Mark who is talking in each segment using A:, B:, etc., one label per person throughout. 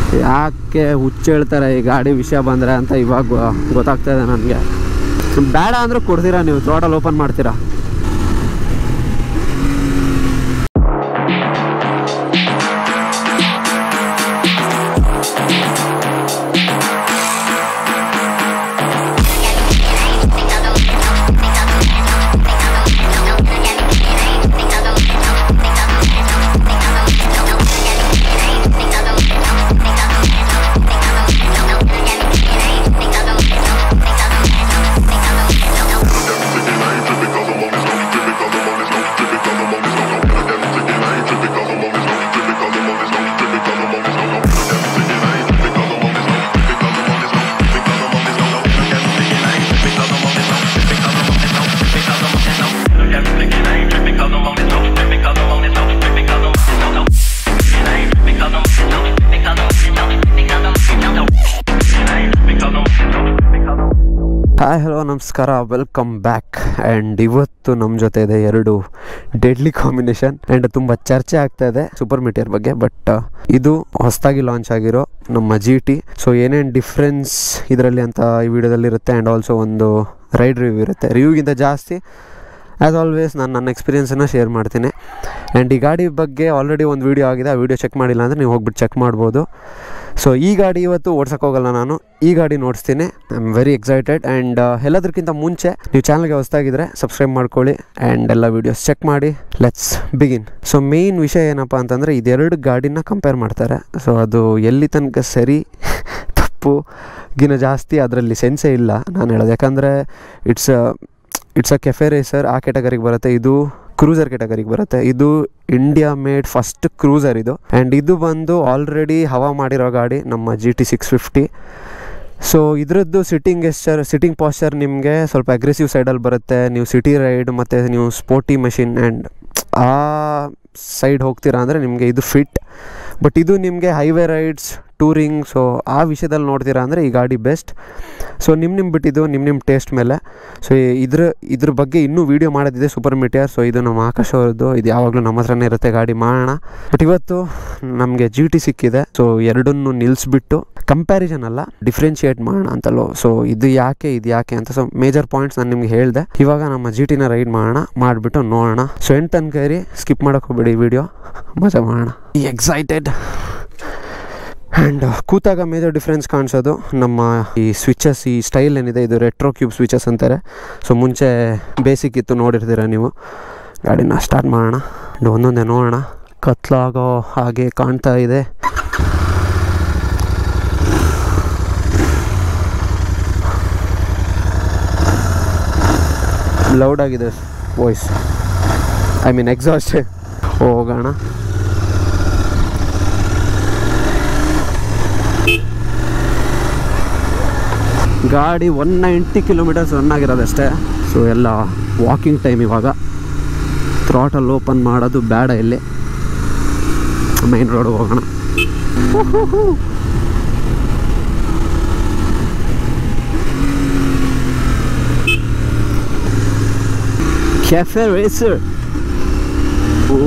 A: ಯಾಕೆ ಹುಚ್ಚೇಳ್ತಾರೆ ಈ ಗಾಡಿ ವಿಷಯ ಬಂದರೆ ಅಂತ ಇವಾಗ ಗೊ- ಗೊತ್ತಾಗ್ತಾ ಇದೆ ನನಗೆ ಬೇಡ ಅಂದರೂ ಕೊಡ್ತೀರಾ ನೀವು ಥ್ರೋಟಲ್ ಓಪನ್ ಮಾಡ್ತೀರಾ ಹಾಯ್ ಹಲೋ ನಮಸ್ಕಾರ ವೆಲ್ಕಮ್ ಬ್ಯಾಕ್ ಆ್ಯಂಡ್ ಇವತ್ತು ನಮ್ಮ ಜೊತೆ ಇದೆ ಎರಡು ಡೆಡ್ಲಿ ಕಾಂಬಿನೇಷನ್ ಆ್ಯಂಡ್ ತುಂಬ ಚರ್ಚೆ ಆಗ್ತಾ ಇದೆ ಸೂಪರ್ ಮೀಟಿಯರ್ ಬಗ್ಗೆ ಬಟ್ ಇದು ಹೊಸದಾಗಿ ಲಾಂಚ್ ಆಗಿರೋ ನಮ್ಮ ಜಿ ಟಿ ಸೊ ಏನೇನು ಡಿಫ್ರೆನ್ಸ್ ಇದರಲ್ಲಿ ಅಂತ ಈ ವಿಡಿಯೋದಲ್ಲಿ ಇರುತ್ತೆ ಆ್ಯಂಡ್ ಆಲ್ಸೋ ಒಂದು ರೈಡ್ ರಿವ್ಯೂ ಇರುತ್ತೆ ರಿವ್ಯೂಗಿಂತ ಜಾಸ್ತಿ ಆ್ಯಸ್ ಆಲ್ವೇಸ್ ನಾನು ನನ್ನ ಎಕ್ಸ್ಪೀರಿಯನ್ಸನ್ನು ಶೇರ್ ಮಾಡ್ತೀನಿ ಆ್ಯಂಡ್ ಈ ಗಾಡಿ ಬಗ್ಗೆ ಆಲ್ರೆಡಿ ಒಂದು ವೀಡಿಯೋ ಆಗಿದೆ ಆ ವೀಡಿಯೋ ಚೆಕ್ ಮಾಡಿಲ್ಲ ಅಂದರೆ ನೀವು ಹೋಗ್ಬಿಟ್ಟು ಚೆಕ್ ಮಾಡ್ಬೋದು ಸೊ ಈ ಗಾಡಿ ಇವತ್ತು ಓಡ್ಸೋಕೆ ಹೋಗಲ್ಲ ನಾನು ಈ ಗಾಡಿ ನೋಡಿಸ್ತೀನಿ I am very excited and ಎಲ್ಲದಕ್ಕಿಂತ ಮುಂಚೆ ನೀವು ಚಾನಲ್ಗೆ ಹೊಸದಾಗಿದ್ದರೆ ಸಬ್ಸ್ಕ್ರೈಬ್ ಮಾಡ್ಕೊಳ್ಳಿ ಆ್ಯಂಡ್ ಎಲ್ಲ ವೀಡಿಯೋಸ್ ಚೆಕ್ ಮಾಡಿ ಲೆಟ್ಸ್ ಬಿಗಿನ್ ಸೊ ಮೇಯ್ನ್ ವಿಷಯ ಏನಪ್ಪ ಅಂತಂದರೆ ಇದೆರಡು ಗಾಡಿನ ಕಂಪೇರ್ ಮಾಡ್ತಾರೆ ಸೊ ಅದು ಎಲ್ಲಿ ತನಕ ಸರಿ ತಪ್ಪು ಗಿನ ಜಾಸ್ತಿ ಅದರಲ್ಲಿ ಸೆನ್ಸೇ ಇಲ್ಲ ನಾನು ಹೇಳೋದು ಯಾಕಂದರೆ it's it's a cafe racer ಆ ಕೆಟಗರಿಗೆ ಬರುತ್ತೆ ಇದು ಕ್ರೂಸರ್ ಕೆಟಗರಿಗೆ ಬರುತ್ತೆ ಇದು ಇಂಡಿಯಾ ಮೇಡ್ ಫಸ್ಟ್ ಕ್ರೂಸರ್ ಇದು ಆ್ಯಂಡ್ ಇದು ಬಂದು ಆಲ್ರೆಡಿ ಹವಾ ಮಾಡಿರೋ ಗಾಡಿ ನಮ್ಮ G T six fifty so ಇದರದ್ದು ಸಿಟ್ಟಿಂಗ್ ಎಸ್ಚರ್ ಸಿಟ್ಟಿಂಗ್ ಪಾಸ್ಚರ್ ನಿಮಗೆ ಸ್ವಲ್ಪ ಅಗ್ರೆಸಿವ್ ಸೈಡಲ್ಲಿ ಬರುತ್ತೆ ನೀವು ಸಿಟಿ ರೈಡ್ ಮತ್ತು ನೀವು ಸ್ಪೋರ್ಟಿ ಮಷಿನ್ ಆ್ಯಂಡ್ ಆ ಸೈಡ್ ಹೋಗ್ತೀರಾ ಅಂದರೆ ನಿಮಗೆ ಇದು ಫಿಟ್ ಬಟ್ ಇದು ನಿಮಗೆ ಹೈವೇ ರೈಡ್ಸ್ ಟೂರಿಂಗ್ ಸೊ ಆ ವಿಷಯದಲ್ಲಿ ನೋಡ್ತೀರಾ ಅಂದರೆ ಈ ಗಾಡಿ ಬೆಸ್ಟ್ ಸೊ ನಿಮ್ಮ ನಿಮ್ಮ ಬಿಟ್ಟಿದ್ದು ನಿಮ್ಮ ನಿಮ್ಮ ಟೇಸ್ಟ್ ಮೇಲೆ ಸೊ ಇದ್ರ ಇದ್ರ ಬಗ್ಗೆ ಇನ್ನೂ ವೀಡಿಯೋ ಮಾಡೋದಿದೆ ಸೂಪರ್ ಮೀಟಿಯರ್ ಸೊ ಇದು ನಮ್ಮ ಆಕಾಶ್ ಅವ್ರದ್ದು ಇದು ಯಾವಾಗಲೂ ನಮ್ಮ ಹತ್ರನೇ ಇರುತ್ತೆ ಗಾಡಿ ಮಾಡೋಣ ಬಟ್ ಇವತ್ತು ನಮಗೆ ಜಿ ಟಿ ಸಿಕ್ಕಿದೆ ಸೊ ಎರಡನ್ನು ನಿಲ್ಲಿಸ್ಬಿಟ್ಟು ಕಂಪ್ಯಾರಿಸನ್ ಅಲ್ಲ ಡಿಫ್ರೆನ್ಶಿಯೇಟ್ ಮಾಡೋಣ ಅಂತಲೋ ಸೊ ಇದು ಯಾಕೆ ಇದು ಯಾಕೆ ಅಂತ ಸೊ ಮೇಜರ್ ಪಾಯಿಂಟ್ಸ್ ನಾನು ನಿಮ್ಗೆ ಹೇಳಿದೆ ಇವಾಗ ನಮ್ಮ ಜಿ ಟಿನ ರೈಡ್ ಮಾಡೋಣ ಮಾಡಿಬಿಟ್ಟು ನೋಡೋಣ ಸೊ ಎಂಟು ತನಕ ಇರಿ ಸ್ಕಿಪ್ ಮಾಡೋಕೆ ಹೋಗ್ಬೇಡಿ ಈ ವಿಡಿಯೋ ಮಜಾ ಮಾಡೋಣ ಈ ಎಕ್ಸೈಟೆಡ್ ಆ್ಯಂಡ್ ಕೂತಾಗ ಮೇಜರ್ ಡಿಫ್ರೆನ್ಸ್ ಕಾಣಿಸೋದು ನಮ್ಮ ಈ ಸ್ವಿಚಸ್ ಈ ಸ್ಟೈಲ್ ಏನಿದೆ ಇದು ರೆಟ್ರೋ ಕ್ಯೂಬ್ ಸ್ವಿಚಸ್ ಅಂತಾರೆ ಸೊ ಮುಂಚೆ ಬೇಸಿಕ್ ಇತ್ತು ನೋಡಿರ್ತೀರ ನೀವು ಗಾಡಿನ ಸ್ಟಾರ್ಟ್ ಮಾಡೋಣ and ಒಂದೊಂದೇ ನೋಡೋಣ ಕತ್ಲಾಗೋ ಹಾಗೆ ಕಾಣ್ತಾ ಇದೆ ಲೌಡ್ ಆಗಿದೆ ವಾಯ್ಸ್ ಐ ಮೀನ್ ಎಕ್ಸಾಸ್ಟ್ ಹೋಗೋಣ ಗಾಡಿ ಒನ್ ನೈಂಟಿ ಕಿಲೋಮೀಟರ್ಸ್ ರನ್ ಆಗಿರೋದಷ್ಟೇ ಸೊ ಎಲ್ಲ ವಾಕಿಂಗ್ ಟೈಮ್ ಇವಾಗ ಥ್ರಾಟಲ್ ಓಪನ್ ಮಾಡೋದು ಬೇಡ ಇಲ್ಲಿ ಮೈನ್ ರೋಡ್ ಹೋಗೋಣ cafe racer oh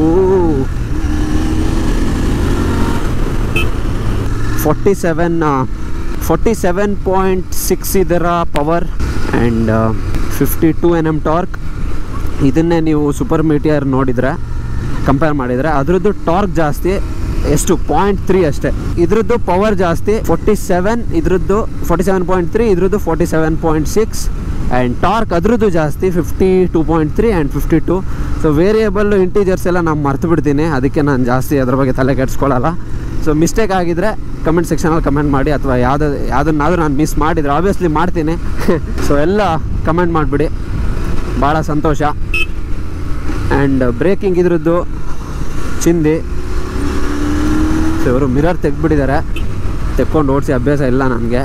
A: forty seven forty seven point six ಇದರ power and fifty two N M torque ಇದನ್ನೇ ನೀವು ಸೂಪರ್ ಮೀಟಿಯರ್ ನೋಡಿದರೆ ಕಂಪೇರ್ ಮಾಡಿದರೆ ಅದರದ್ದು ಟಾರ್ಕ್ ಜಾಸ್ತಿ ಎಷ್ಟು ಪಾಯಿಂಟ್ ತ್ರೀ ಅಷ್ಟೇ ಇದ್ರದ್ದು ಪವರ್ ಜಾಸ್ತಿ ಫೋರ್ಟಿ ಸೆವೆನ್ ಇದ್ರದ್ದು ಫೋರ್ಟಿ ಸೆವೆನ್ ಪಾಯಿಂಟ್ ತ್ರೀ ಇದ್ರದ್ದು forty seven point six and torque ಅದ್ರದ್ದು ಜಾಸ್ತಿ fifty two point three and fifty two so variable integers ಎಲ್ಲ ನಾನು ಮರ್ತು ಬಿಡ್ತೀನಿ ಅದಕ್ಕೆ ನಾನು ಜಾಸ್ತಿ ಅದ್ರ ಬಗ್ಗೆ ತಲೆ ಕೆಡಿಸ್ಕೊಳ್ಳಲ್ಲ ಸೊ ಮಿಸ್ಟೇಕ್ ಆಗಿದ್ರೆ ಕಮೆಂಟ್ ಸೆಕ್ಷನಲ್ಲಿ ಕಮೆಂಟ್ ಮಾಡಿ ಅಥವಾ ಯಾವ್ದು ಯಾವುದನ್ನಾದ್ರೂ ನಾನು ಮಿಸ್ ಮಾಡಿದರೆ ಆಬ್ವಿಯಸ್ಲಿ ಮಾಡ್ತೀನಿ ಸೊ ಎಲ್ಲ ಕಮೆಂಟ್ ಮಾಡಿಬಿಡಿ ಭಾಳ ಸಂತೋಷ ಆ್ಯಂಡ್ ಬ್ರೇಕಿಂಗ್ ಇದ್ರದ್ದು ಚಿಂದಿ ಸೊ ಇವರು ಮಿರರ್ ತೆಗ್ದುಬಿಟ್ಟಿದ್ದಾರೆ ತೆಕ್ಕೊಂಡು ಓಡಿಸಿ ಅಭ್ಯಾಸ ಇಲ್ಲ ನನಗೆ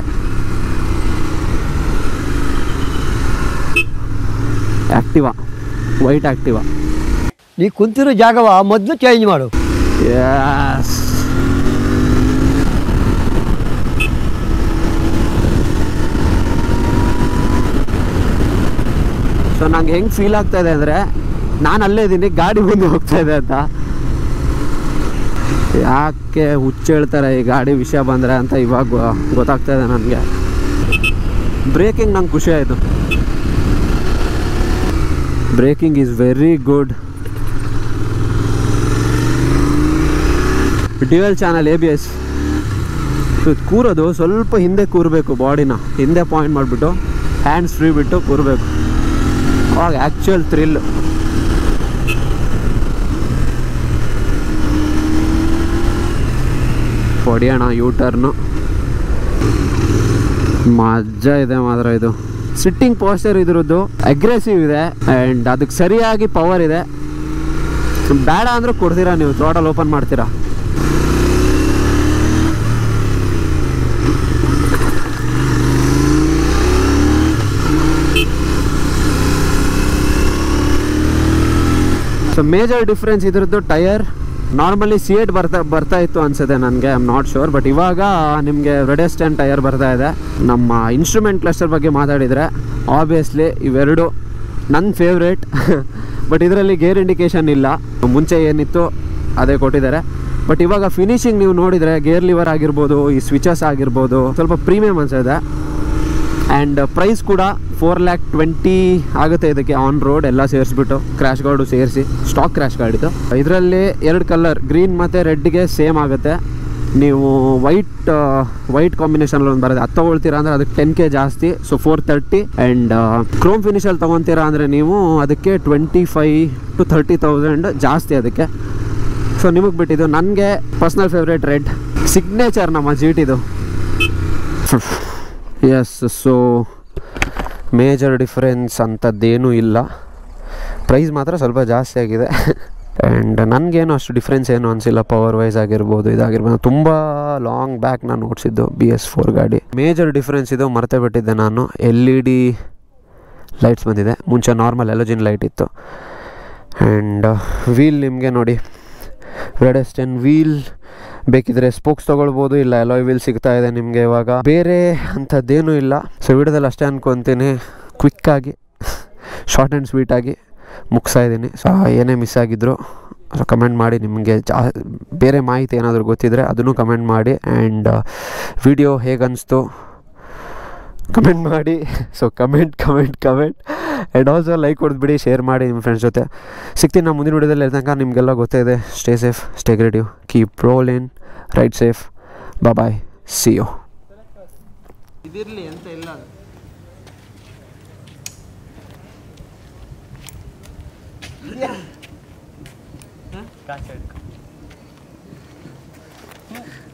A: ಆ್ಯಕ್ಟಿವಾ ವೈಟ್ ಆ್ಯಕ್ಟಿವಾ
B: ನೀ ಕುಂತಿರೋ ಜಾಗವ ಮೊದಲು ಚೇಂಜ್ ಮಾಡು
A: Yes. ಸೊ ನಂಗೆ ಹೆಂಗೆ ಫೀಲ್ ಆಗ್ತಾ ಇದೆ ಅಂದರೆ ನಾನು ಅಲ್ಲೇ ಇದ್ದೀನಿ ಗಾಡಿ ಮುಂದೆ ಹೋಗ್ತಾ ಇದೆ ಅಂತ ಯಾಕೆ ಯಾಕೆ ಹುಚ್ಚು ಹೇಳ್ತಾರೆ ಈ ಗಾಡಿ ವಿಷಯ ಬಂದರೆ ಅಂತ ಇವಾಗ ಗೊ- ಗೊತ್ತಾಗ್ತಾ ಇದೆ ನನಗೆ ಬ್ರೇಕಿಂಗ್ ನಂಗೆ ಖುಷಿ ಆಯಿತು braking is very good dual channel A B S ಕೂರೋದು ಸ್ವಲ್ಪ ಹಿಂದೆ ಕೂರಬೇಕು ಬಾಡಿನ ಹಿಂದೆ ಪಾಯಿಂಟ್ ಮಾಡಿಬಿಟ್ಟು ಹ್ಯಾಂಡ್ಸ್ ಫ್ರೀ ಬಿಟ್ಟು ಕೂರಬೇಕು ಅವಾಗ ಆ್ಯಕ್ಚುಯಲ್ ಥ್ರಿಲ್ ಹೊಡಿಯೋಣ ಯೂ ಟರ್ನು ಮಜಾ ಇದೆ ಮಾತ್ರ ಇದು ಸಿಟ್ಟಿಂಗ್ ಪೋಸ್ಟರ್ ಇದ್ರದ್ದು ಅಗ್ರೆಸಿವ್ ಇದೆ ಆ್ಯಂಡ್ ಅದಕ್ಕೆ ಸರಿಯಾಗಿ ಪವರ್ ಇದೆ ಬೇಡ ಅಂದರೂ ಕೊಡ್ತೀರಾ ನೀವು ಥ್ರಾಟಲ್ ಓಪನ್ ಮಾಡ್ತೀರಾ ಸೊ ಮೇಜರ್ ಡಿಫ್ರೆನ್ಸ್ ಇದ್ರದ್ದು ಟೈರ್ ನಾರ್ಮಲಿ ಸಿ ಏಟ್ ಬರ್ತಾ ಬರ್ತಾ ಇತ್ತು ಅನ್ಸುತ್ತೆ ನನಗೆ I am not sure but ಇವಾಗ ನಿಮಗೆ ರೆಡೆಸ್ಟೆನ್ ಟೈರ್ ಬರ್ತಾ ಇದೆ ನಮ್ಮ ಇನ್ಸ್ಟ್ರೂಮೆಂಟ್ ಕ್ಲಸ್ಟರ್ ಬಗ್ಗೆ ಮಾತಾಡಿದರೆ ಆಬ್ವಿಯಸ್ಲಿ ಇವೆರಡು ನನ್ನ ಫೇವ್ರೇಟ್ ಬಟ್ ಇದರಲ್ಲಿ ಗೇರ್ ಇಂಡಿಕೇಶನ್ ಇಲ್ಲ ಮುಂಚೆ ಏನಿತ್ತು ಅದೇ ಕೊಟ್ಟಿದ್ದಾರೆ ಬಟ್ ಇವಾಗ ಫಿನಿಶಿಂಗ್ ನೀವು ನೋಡಿದರೆ ಗೇರ್ ಲಿವರ್ ಆಗಿರ್ಬೋದು ಈ ಸ್ವಿಚಸ್ ಆಗಿರ್ಬೋದು ಸ್ವಲ್ಪ ಪ್ರೀಮಿಯಮ್ ಅನ್ಸಿದೆ ಆ್ಯಂಡ್ ಪ್ರೈಸ್ ಕೂಡ ಫೋರ್ ಲ್ಯಾಕ್ ಟ್ವೆಂಟಿ ಆಗುತ್ತೆ ಇದಕ್ಕೆ ಆನ್ ರೋಡ್ ಎಲ್ಲ ಸೇರಿಸ್ಬಿಟ್ಟು ಕ್ರ್ಯಾಶ್ ಗಾರ್ಡು ಸೇರಿಸಿ ಸ್ಟಾಕ್ ಕ್ರ್ಯಾಶ್ ಗಾರ್ಡ್ ಇದು ಇದರಲ್ಲಿ ಎರಡು ಕಲರ್ ಗ್ರೀನ್ ಮತ್ತು ರೆಡ್ಗೆ ಸೇಮ್ ಆಗುತ್ತೆ ನೀವು ವೈಟ್ ವೈಟ್ ಕಾಂಬಿನೇಷನಲ್ಲಿ ಒಂದು ಬರುತ್ತೆ ಅದು ತೊಗೊಳ್ತೀರಾ ಅಂದರೆ ಅದಕ್ಕೆ ಟೆನ್ ಕೆ ಜಾಸ್ತಿ so four thirty and chrome ಫಿನಿಷಲ್ಲಿ ತೊಗೊತೀರಾ ಅಂದರೆ ನೀವು ಅದಕ್ಕೆ twenty five to thirty thousand ಜಾಸ್ತಿ ಅದಕ್ಕೆ ಸೊ ನಿಮಗೆ ಬಿಟ್ಟಿದ್ದು ನನಗೆ ಪರ್ಸ್ನಲ್ ಫೇವ್ರೇಟ್ ರೆಡ್ ಸಿಗ್ನೇಚರ್ ನಮ್ಮ ಜೀಟಿದು ಎಸ್ ಸೊ ಮೇಜರ್ ಡಿಫರೆನ್ಸ್ ಅಂಥದ್ದೇನೂ ಇಲ್ಲ ಪ್ರೈಸ್ ಮಾತ್ರ ಸ್ವಲ್ಪ ಜಾಸ್ತಿ ಆಗಿದೆ ಆ್ಯಂಡ್ ನನಗೇನು ಅಷ್ಟು ಡಿಫ್ರೆನ್ಸ್ ಏನು ಅನಿಸಿಲ್ಲ ಪವರ್ ವೈಸ್ ಆಗಿರ್ಬೋದು ಇದಾಗಿರ್ಬೋದು ತುಂಬ ಲಾಂಗ್ ಬ್ಯಾಕ್ ನಾನು ಓಡಿಸಿದ್ದು ಬಿ ಎಸ್ ಫೋರ್ ಗಾಡಿ ಮೇಜರ್ ಡಿಫ್ರೆನ್ಸ್ ಇದು ಮರ್ತೇ ಬಿಟ್ಟಿದ್ದೆ ನಾನು ಎಲ್ ಇ ಡಿ ಲೈಟ್ಸ್ ಬಂದಿದೆ ಮುಂಚೆ ನಾರ್ಮಲ್ ಎಲೋಜಿನ್ ಲೈಟ್ ಇತ್ತು ಆ್ಯಂಡ್ ವೀಲ್ ನಿಮಗೆ ನೋಡಿ ರೆಡೆಸ್ಟೆನ್ ವೀಲ್ ಬೇಕಿದ್ರೆ ಸ್ಪೋಕ್ಸ್ ತೊಗೊಳ್ಬೋದು ಇಲ್ಲ ಎಲಾಯ್ ವೀಲ್ ಸಿಗ್ತಾ ಇದೆ ನಿಮಗೆ ಇವಾಗ ಬೇರೆ ಅಂಥದ್ದೇನೂ ಇಲ್ಲ ಸೊ ವಿಡಿಯೋದಲ್ಲಿ ಅಷ್ಟೇ ಅನ್ಕೊತೀನಿ ಕ್ವಿಕ್ಕಾಗಿ ಶಾರ್ಟ್ ಆ್ಯಂಡ್ ಸ್ವೀಟಾಗಿ ಮುಗಿಸ್ತಾ ಇದ್ದೀನಿ ಸೊ ಏನೇ ಮಿಸ್ ಆಗಿದ್ರು ಸೊ ಕಮೆಂಟ್ ಮಾಡಿ ನಿಮಗೆ ಜಾ ಬೇರೆ ಮಾಹಿತಿ ಏನಾದರೂ ಗೊತ್ತಿದ್ದರೆ ಅದನ್ನು ಕಮೆಂಟ್ ಮಾಡಿ ಆ್ಯಂಡ್ ವಿಡಿಯೋ ಹೇಗೆ ಅನಿಸ್ತು ಕಮೆಂಟ್ ಮಾಡಿ so comment comment comment and also like ಕೊಡ್ಬಿಡಿ ಶೇರ್ ಮಾಡಿ ನಿಮ್ಮ ಫ್ರೆಂಡ್ಸ್ ಜೊತೆ ಸಿಗ್ತೀನಿ ನಾವು ಮುಂದಿನ ವಿಡಿಯೋದಲ್ಲಿ ತನಕ ನಿಮಗೆಲ್ಲ ಗೊತ್ತೇ ಇದೆ stay safe stay creative keep rolling ride safe bye see you
C: ಇದಿರ್ಲಿ ಅಂತ ಇಲ್ಲ ಅದು ಕಾಸು ಹಿಡ್ಕೊ.